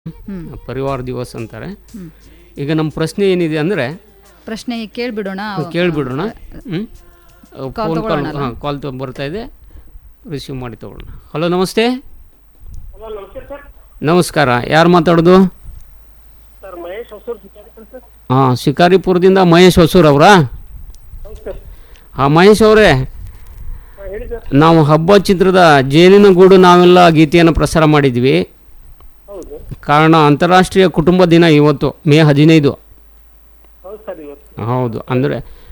ಹ್ಮ್. ಪರಿವಾರ ದಿವಸ ಅಂತಾರೆ ಹ್ಮ್. ಈಗ ನಮ್ಮ ಪ್ರಶ್ನೆ ಏನಿದೆ ಅಂದರೆ ಪ್ರಶ್ನೆ ಕೇಳ್ಬಿಡೋಣ ಕೇಳಿಬಿಡೋಣ ಹ್ಞೂ Call ಫೋನ್ ಕಾಲ್ ತಗೊಳ್ಳೋಣ ಹಾಂ ಕಾಲ್ ತೊ ಬರ್ತಾ ಇದೆ ರಿಸೀವ್ ಮಾಡಿ ತಗೊಳ್ಳೋಣ ಹಲೋ ನಮಸ್ತೆ ಹಲೋ ನಮಸ್ತೆ ಸರ್ ನಮಸ್ಕಾರ ಯಾರು ಮಾತಾಡೋದು ಸರ್ ಮಹೇಶ್ ಹೊಸೂರು ಸಿಕ್ಕಾರಿ ಸರ್ ಹಾಂ ಶಿಕಾರಿಪುರದಿಂದ ಮಹೇಶ್ ಹೊಸೂರ್ ಅವರಾ ಹೌದು ಸರ್ ಹಾಂ ಮಹೇಶ್ ಅವರೇ ಹಾಂ ಹೇಳಿ ಸರ್ ನಾವು ಹಬ್ಬ ಚಿತ್ರದ ಜೇನಿನ ಗೂಡು ನಾವೆಲ್ಲ ಗೀತೆಯನ್ನು ಪ್ರಸಾರ ಮಾಡಿದ್ವಿ ಹೌದು ಕಾರಣ ಅಂತಾರಾಷ್ಟ್ರೀಯ ಕುಟುಂಬ ದಿನ ಇವತ್ತು ಮೇ ಹದಿನೈದು ಹೌದು ಸರ್ ಇವತ್ತು ಹೌದು ಅಂದರೆ